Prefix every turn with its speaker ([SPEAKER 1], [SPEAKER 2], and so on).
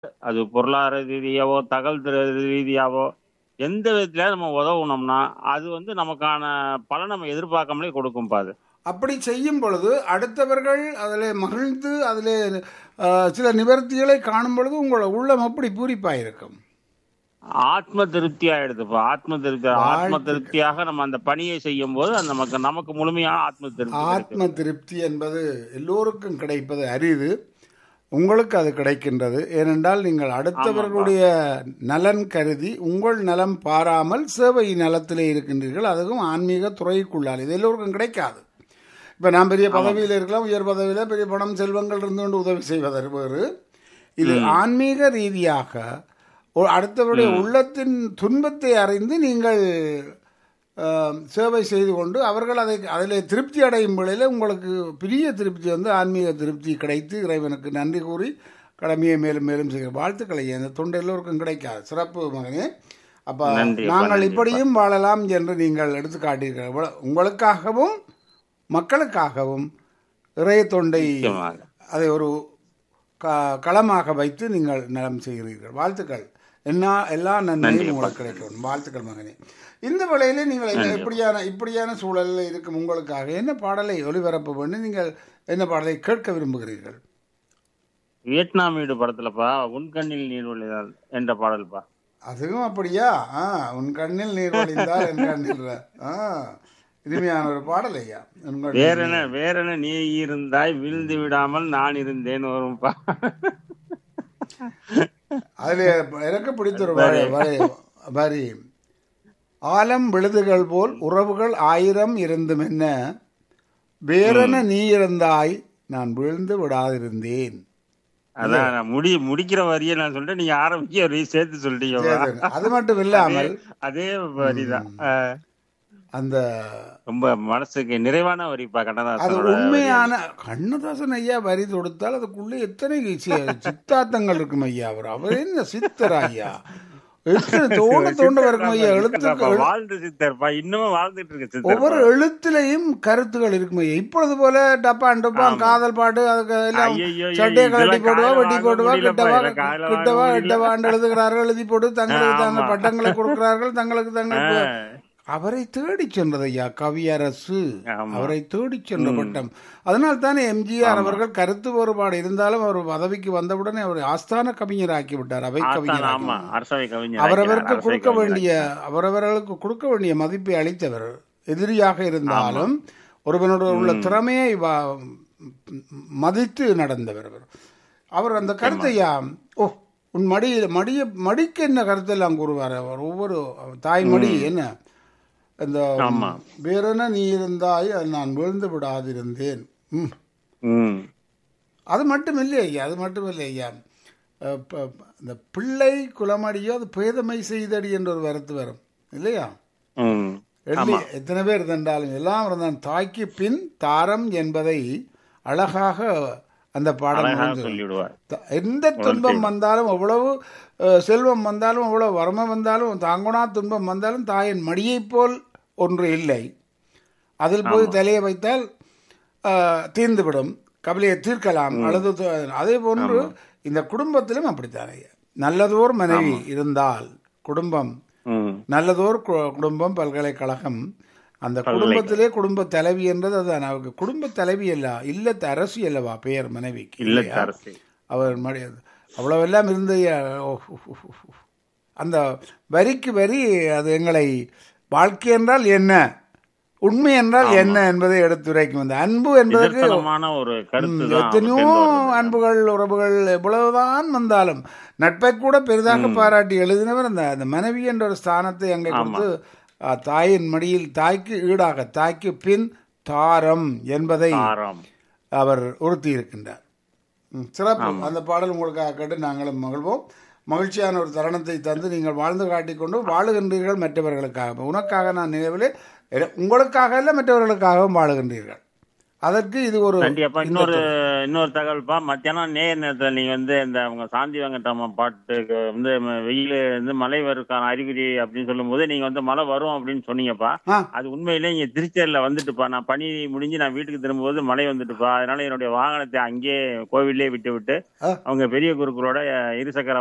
[SPEAKER 1] அது பொருளாதார ரீதியாவோ தகவல் ரீதியாவோ எந்த விதத்துல நம்ம உதவுனோம்னா அது வந்து நமக்கான பலன் நம்ம எதிர்பார்க்காமலே கொடுக்கும்பா அது
[SPEAKER 2] அப்படி செய்யும் பொழுது அடுத்தவர்கள் அதில் மகிழ்ந்து அதில் சில நிவர்த்திகளை காணும் பொழுது உங்களோட உள்ளம் அப்படி பூரிப்பாயிருக்கும்
[SPEAKER 1] ஆத்ம திருப்தி ஆயிடுதுப்பா ஆத்ம திருப்தி ஆத்ம திருப்தியாக நம்ம அந்த பணியை செய்யும் போது அது நமக்கு நமக்கு முழுமையான ஆத்ம திருப்தி கிடைக்கும்.
[SPEAKER 2] ஆத்ம திருப்தி என்பது எல்லோருக்கும் கிடைப்பது அரிது உங்களுக்கு அது கிடைக்கின்றது ஏனென்றால் நீங்கள் அடுத்தவர்களுடைய நலன் கருதி உங்கள் நலம் பாராமல் சேவை நலத்திலே இருக்கின்றீர்கள் அதுவும் ஆன்மீக துறைக்குள்ளால் இது எல்லோருக்கும் கிடைக்காது இப்போ நான் பெரிய பதவியில் இருக்கலாம் உயர் பதவியில் பெரிய பணம் செல்வங்கள் இருந்து கொண்டு உதவி செய்வதற்கு வேறு இது ஆன்மீக ரீதியாக ஒரு அடுத்தவருடைய உள்ளத்தின் துன்பத்தை அறிந்து நீங்கள் ஆஹ், சேவை செய்து கொண்டு அவர்கள் அதை அதில் திருப்தி அடையும் வேளையில் உங்களுக்கு பெரிய திருப்தி வந்து ஆன்மீக திருப்தி கிடைத்து இறைவனுக்கு நன்றி கூறி கடமையை மேலும் மேலும் செய்கிற வாழ்த்துக்களை அந்த தொண்டு எல்லோருக்கும் கிடைக்காது சிறப்பு மகனே அப்போ
[SPEAKER 1] நன்றிப்பா,
[SPEAKER 2] நாங்கள்
[SPEAKER 1] நன்றிப்பா.
[SPEAKER 2] இப்படியும் வாழலாம் என்று நீங்கள் எடுத்துக்காட்டீர்கள் உங்கள- உங்களுக்காகவும் மக்களுக்காகவும் இறைய தொண்டை
[SPEAKER 1] நிச்சயமாக.
[SPEAKER 2] அதை ஒரு க- களமாக வைத்து நீங்கள் நலம் செய்கிறீர்கள் வாழ்த்துக்கள் என்ன எல்லா நன்மையும் உங்களுக்கு கிடைக்கும் வாழ்த்துக்கள் மகனே இந்த வேளையில நீங்கள் என்ன இப்படியான இப்படியான சூழலில் இருக்கும் உங்களுக்காக என்ன பாடலை ஒளிபரப்ப வேண்டும் நீங்கள் என்ன பாடலை கேட்க விரும்புகிறீர்கள்
[SPEAKER 1] வியட்நாம் வீடு படத்துலப்பா உன் கண்ணில் நீர் ஒளிதால் என்ற பாடல்பா
[SPEAKER 2] அதுவும் அப்படியா ஆ உன் கண்ணில் நீர் வழிந்தால் என் கண்ணில் ர- ஆ இனிமையான ஒரு பாடல் ஐயா உன் கண்ணில்
[SPEAKER 1] வேற என்ன வேற என்ன நீ இருந்தாய் விழுந்து விடாமல் நான் இருந்தேன் வரும்பா
[SPEAKER 2] அதில் எனக்கு பிடித்த ஒரு வரி வரி- வரி ஆலம் விழுதுகள் போல் உறவுகள் ஆயிரம் இருந்தும் என்ன வேறென நீ இருந்தாய் நான் விழுந்து விடாதிருந்தேன்
[SPEAKER 1] அதான் நான் முடி முடிக்கிற வரியை நான் சொல்லிட்டேன் நீங்க ஆரம்பிக்க வரியை சேர்த்து சொல்லிட்டீங்க
[SPEAKER 2] அது மட்டும் இல்லாமல்
[SPEAKER 1] அதே வரிதான் அஹ்,
[SPEAKER 2] அந்த
[SPEAKER 1] ரொம்ப மனசுக்கு நிறைவான வரிப்பா
[SPEAKER 2] அது
[SPEAKER 1] கண்ணதாசனோட
[SPEAKER 2] உண்மையான கண்ணதாசன் ஐயா வரி தொடுத்தால் அதுக்குள்ளே எத்தனை சி- சித்தாந்தங்கள் இருக்கும் ஐயா அவர் அவர் என்ன சித்தர் ஐயா எத்தனை தோண்ட தோண்ட வரைக்கும் ஐயா எழுத்துக்கள்
[SPEAKER 1] சித்தர்ப்பா, வாழ்ந்து சித்தர்ப்பா இன்னமும் வாழ்ந்துட்டு இருக்கு சித்தர்
[SPEAKER 2] ஒவ்வொரு எழுத்துலையும் கருத்துகள் இருக்கும் ஐயா இப்பொழுது போல டப்பான் டப்பான் காதல் பாட்டு அதுக்கு எல்லாம்
[SPEAKER 1] ஐயையோ,
[SPEAKER 2] சட்டையை
[SPEAKER 1] இதெல்லாம்
[SPEAKER 2] கழட்டி போடுவா
[SPEAKER 1] காதுல
[SPEAKER 2] வெட்டி
[SPEAKER 1] வாங்க
[SPEAKER 2] போடுவா
[SPEAKER 1] முடியலப்பா,
[SPEAKER 2] கிட்டவா
[SPEAKER 1] இதெல்லாம் காதுல வாங்க
[SPEAKER 2] கிட்டவா
[SPEAKER 1] முடியல.
[SPEAKER 2] எட்டவாண்டு எழுதுகிறார்கள் எழுதி போட்டு தங்களுக்கு தாங்க
[SPEAKER 1] ஆமா.
[SPEAKER 2] பட்டங்களை கொடுக்கிறார்கள் தங்களுக்கு தங்களுக்கு
[SPEAKER 1] ஆஹ்,
[SPEAKER 2] அவரை தேடி சென்றது ஐயா கவியரசு
[SPEAKER 1] ஆமா.
[SPEAKER 2] அவரை தேடி சென்ற பட்டம் அதனால் தானே எம்ஜிஆர் அவர்கள் கருத்து வேறுபாடு இருந்தாலும் அவர் பதவிக்கு வந்தவுடனே அவர் ஆஸ்தான கவிஞர் ஆக்கி விட்டார் அவை
[SPEAKER 1] ஆஸ்தான்,
[SPEAKER 2] கவிஞர்
[SPEAKER 1] ஆமா அரசவை கவிஞர்
[SPEAKER 2] அவரவருக்கு
[SPEAKER 1] அரசவை
[SPEAKER 2] கொடுக்க
[SPEAKER 1] கவிஞர்.
[SPEAKER 2] வேண்டிய அவரவர்களுக்கு கொடுக்க வேண்டிய மதிப்பை அளித்தவர் எதிரியாக இருந்தாலும் ஒருவனோட உள்ள திறமையை வ- மதித்து நடந்தவர் அவர் அவர் அந்த கருத்தையா ஓ உன் மடியில் மடிய மடிக்கு என்ன கருத்தெல்லாம் கூறுவார் அவர் ஒவ்வொரு தாய் மடி என்ன இந்த
[SPEAKER 1] ஆமா.
[SPEAKER 2] வேறென நீ இருந்தாய் அது நான் விழுந்து விடாதிருந்தேன் ம்
[SPEAKER 1] ம்
[SPEAKER 2] அது மட்டும் இல்லை ஐயா அது மட்டும் இல்லை ஐயா அஹ் ப- ப- இந்த பிள்ளை குலமடியோ அது பேதமை செய்தடி என்ற ஒரு வரத்து வரும் இல்லையா
[SPEAKER 1] ம்
[SPEAKER 2] எள்ளி எத்தனை பேர் தண்டாலும் எல்லாம் இருந்தான் தாய்க்கு பின் தாரம் என்பதை அழகாக அந்த பாடல்
[SPEAKER 1] அழகாக
[SPEAKER 2] முடிஞ்சது.
[SPEAKER 1] சொல்லி விடுவார்
[SPEAKER 2] த- எந்த துன்பம் வந்தாலும் எவ்வளவு அஹ், செல்வம் வந்தாலும் எவ்வளவு வறுமை வந்தாலும் தாங்குனா துன்பம் வந்தாலும் தாயின் மடியைப் போல் ஒன்று இல்லை அதில் போய் தலையை வைத்தால் அஹ், தீர்ந்துவிடும் கவலையை தீர்க்கலாம் அல்லது து- அதே போன்று இந்த குடும்பத்திலும் அப்படித்தானே நல்லதோர் மனைவி இருந்தால் குடும்பம்
[SPEAKER 1] ம்
[SPEAKER 2] நல்லதோர் கு- குடும்பம் பல்கலைக்கழகம் அந்த குடும்பத்திலே குடும்ப தலைவி என்றது அதுதான் அவருக்கு குடும்ப தலைவி அல்ல இல்லத்து அரசி அல்லவா பெயர் மனைவிக்கு
[SPEAKER 1] இல்லத்து அரசி
[SPEAKER 2] அவர் மடி அவ்வளவெல்லாம் இருந்த அந்த வரிக்கு வரி அது எங்களை வாழ்க்கை என்றால் என்ன உண்மை என்றால் என்ன என்பதை எடுத்துரைக்கும் அந்த அன்பு என்பதற்கு
[SPEAKER 1] நிதர்சனமான ஒரு கருத்து தான்
[SPEAKER 2] எத்தனையோ அன்புகள் உறவுகள் எவ்வளவுதான் வந்தாலும் நட்பை கூட பெரிதாக பாராட்டி எழுதினவர் அந்த அந்த மனைவி என்ற ஒரு ஸ்தானத்தை அங்கே கொடுத்து ஆ, தாயின் மடியில் தாய்க்கு ஈடாக தாய்க்கு பின் தாரம் என்பதை
[SPEAKER 1] ஆறாம்
[SPEAKER 2] அவர் உறுத்தி இருக்கின்றார் ம், சிறப்பு அந்த பாடல் உங்களுக்காக கேட்டு நாங்களும் மகிழ்வோம் மகிழ்ச்சியான ஒரு தருணத்தை தந்து நீங்கள் வாழ்ந்து காட்டிக்கொண்டு வாழுகின்றீர்கள் மற்றவர்களுக்காக உனக்காக நான் நினைவிலே என- உங்களுக்காக அல்ல மற்றவர்களுக்காகவும் வாழுகின்றீர்கள் அதற்கு இது ஒரு
[SPEAKER 1] நன்றிப்பா இன்னொரு இன்னொரு தகவல்ப்பா மத்தியானம் நேர் நேரத்துல நீங்க வந்து இந்த அவங்க சாந்தி வெங்கட்ராம பாட்டுக்கு வந்து ம- வெயில் வந்து மழை வருக்கான அறிகுறி அப்படின்னு சொல்லும்போது நீங்க வந்து மழை வரும் அப்படின்னு சொன்னீங்கப்பா
[SPEAKER 2] ஆ.
[SPEAKER 1] அது உண்மையிலே இங்க திருச்சேரியில வந்துட்டுப்பா நான் பணி முடிஞ்சு நான் வீட்டுக்கு திரும்பும்போது மழை வந்துட்டுப்பா அதனால என்னுடைய வாகனத்தை அங்கேயே கோவிலே விட்டு விட்டு
[SPEAKER 2] ஆ.
[SPEAKER 1] அவங்க பெரிய குருக்களோட இருசக்கர